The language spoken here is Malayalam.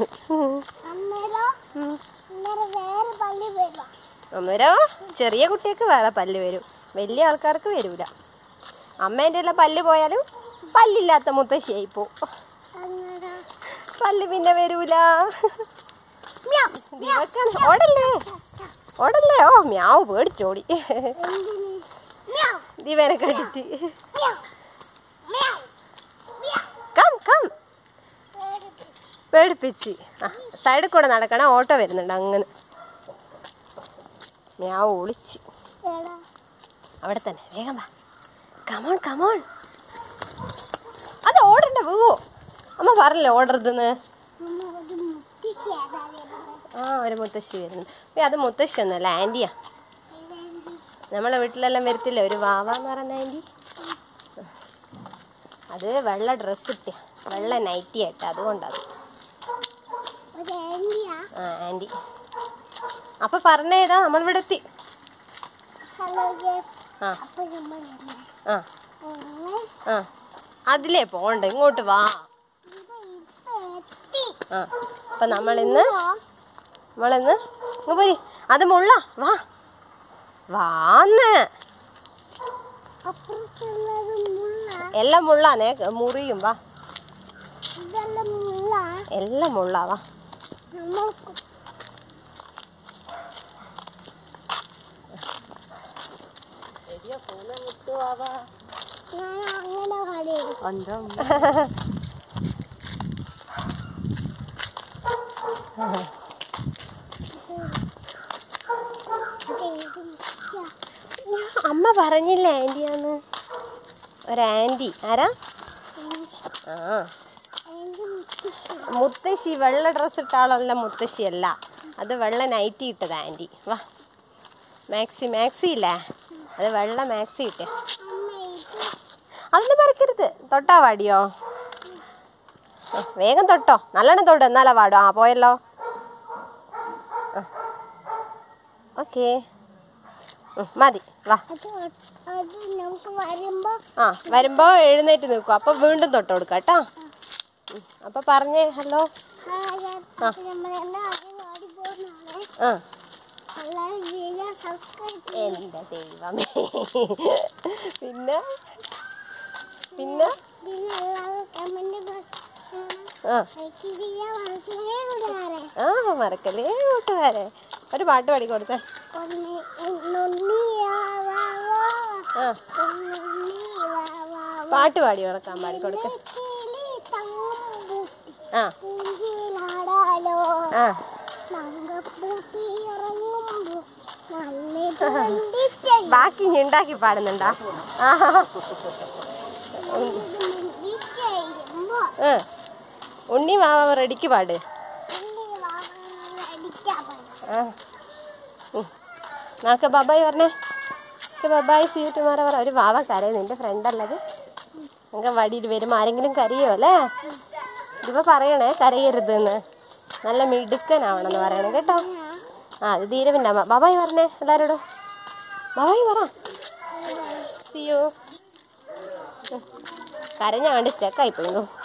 അന്നേരം അന്നേരം വേറെ പള്ളി വരും അന്നേരം ചെറിയ കുട്ടിക്ക് വേറെ പല്ല് വരും വലിയ ആൾക്കാർക്ക് വരൂല അമ്മേൻ്റെ എല്ലാം പല്ല് പോയാലും പല്ലില്ലാത്ത മുത്തശ്ശിയായി പോവും അന്നേരം പല്ല് പിന്നെ വരൂല മ്യാവ്, മ്യാവ്, ദിവക്കാണ്. ഓടല്ലേ ഓടല്ലേ ഓ മ്യാവ് പേടിച്ചോടി എന്തിന്? മ്യാവ്, ദിവനെ കണ്ടിട്ട് മ്യാവ്, മ്യാവ്, മ്യാവ്. കം കം പേടിച്ച്. പേടിപ്പിച്ച് ആ സൈഡിൽ കൂടെ നടക്കണ ഓട്ടോ വരുന്നുണ്ട് അങ്ങനെ മ്യാവ് ഒളിച്ച് എടാ, അവിടെ തന്നെ വേഗം വാ കമോൺ കമോൺ അത് ഓടണ്ട പോവോ അമ്മ പറഞ്ഞില്ലേ ഓടരുതെന്ന് അമ്മ ഒരു മുത്തിച്ച് ഏതാ വരുന്നത്? ആ ഒരു മുത്തശ്ശി വരുന്നുണ്ട് ഏ, അത് മുത്തശ്ശി ഒന്നല്ല ആൻറ്റിയാ ഇതെന്ത്? നമ്മളെ വീട്ടിലെല്ലാം വരത്തില്ല ഒരു വാവ എന്ന് പറയുന്ന ആൻറ്റി അത് വെള്ള ഡ്രസ്സ് ഇട്ടിയ വെള്ള നൈറ്റി ആയിട്ട് അതുകൊണ്ടത് ഒരു ആന്റിയാ? ആ ആൻറ്റി അപ്പൊ പറഞ്ഞേതാ നമ്മളിവിടെ എത്തി ഹലോ ഗേസ്. ആ അപ്പൊ നമ്മൾ എന്നെ? ആ എന്നെ? ആ അതിലേ പോണ്ട ഇങ്ങോട്ട് വാ ഇത് ഇപ്പൊ എത്തി. ആ അപ്പൊ നമ്മളിന്ന് ഓ, നമ്മളിന്ന് ഇങ്ങ് പോരി അത് മുള്ള വാ വാന്ന് അപ്പുറത്തുള്ളത് മുള്ള എല്ലാം മുള്ളാന്നേ മുറിയും വാ ഇതെല്ലാം മുള്ള എല്ലാം മുള്ളാ വാ നമ്മൾക്ക് ഞാൻ അങ്ങനെ കളിയും അമ്മ പറഞ്ഞില്ലേ ആൻറ്റിയാന്ന് ഒരു ആൻറ്റി ആരാ ആ മുത്തശ്ശി വെള്ള ഡ്രസ്സ് ഇട്ട ആളല്ല മുത്തശ്ശിയല്ല അത് വെള്ള നൈറ്റി ഇട്ടത് ആൻറ്റി വാ മാക്സി മാക്സി ഇല്ലേ അത് വെള്ള മാക്സി ഇട്ടേ അതൊന്നും പറിക്കരുത് തൊട്ടാ വാടിയോ ആ, വേഗം തൊട്ടോ നല്ലോണം തൊട്ട് എന്നാലാ വാടോ ആ പോയല്ലോ ഓക്കേ മതി വാ അത് അത് നമുക്ക് വരുമ്പോ ആ വരുമ്പോ എഴുന്നേറ്റ് നിൽക്കും അപ്പൊ വീണ്ടും തൊട്ട് കൊടുക്കാം കേട്ടോ ഉം. അപ്പൊ പറഞ്ഞേ ഹലോ നമ്മളെല്ലാം ആദ്യം ഓടി പോകുന്നതാണ് ആ എല്ലാവരും വീഡിയോ സബ്സ്ക്രൈബ് എന്റെ ദൈവമേ പിന്നെ പിന്നെ പിന്നെ എല്ലാവരും കമന്റ് ആ ലൈക്ക് ചെയ്യാൻ മനസ്സിലേ കൂടാറെ ആ മറക്കല്ലേ കൂട്ടുകാരെ ഒരു പാട്ട് പാടി കൊടുത്തേ ഒന്ന് നൊന്നി വാവോ ആ നൊന്നി വാവോ പാട്ട് പാടി ഉറക്കാൻ പാടി കൊടുത്തേ കിളി തങ്ങൂട്ടി ആ പൂഞ്ചിലാടാലോ ആ മങ്കപ്പൂട്ടി ഇറങ്ങുമ്പോ നല്ല തോണ്ടിച്ചേ ബാക്കി ഇനി ഉണ്ടാക്കി പാടുന്നുണ്ടാ ആ ചെയ്യുമ്പോ ആ. ഉണ്ണി മാവ റെഡിക്ക് പാട് എന്റെ വാവ അടിക്കാൻ പറ്റും ആ ഉം. നാക്ക് ബബായ് പറഞ്ഞേ ബബായ് സീ ടുമാറോ പറ ഒരു വാവ കരയുന്നു നിന്റെ ഫ്രണ്ട് അല്ലത് നിങ്ങൾക്ക് വടിയിൽ വരുമ്പോൾ ആരെങ്കിലും കരയോ അല്ലേ ഇതിപ്പോൾ പറയണേ കരയരുതെന്ന് നല്ല മിടുക്കനാവണമെന്ന് പറയണം കേട്ടോ ആ അത് തീരെ പിന്നെ ബബായ് പറഞ്ഞേ എല്ലാവരോടും ബബായ് പറ സിയോ കരഞ്ഞാണ്ട് സ്റ്റക്കായി പോയി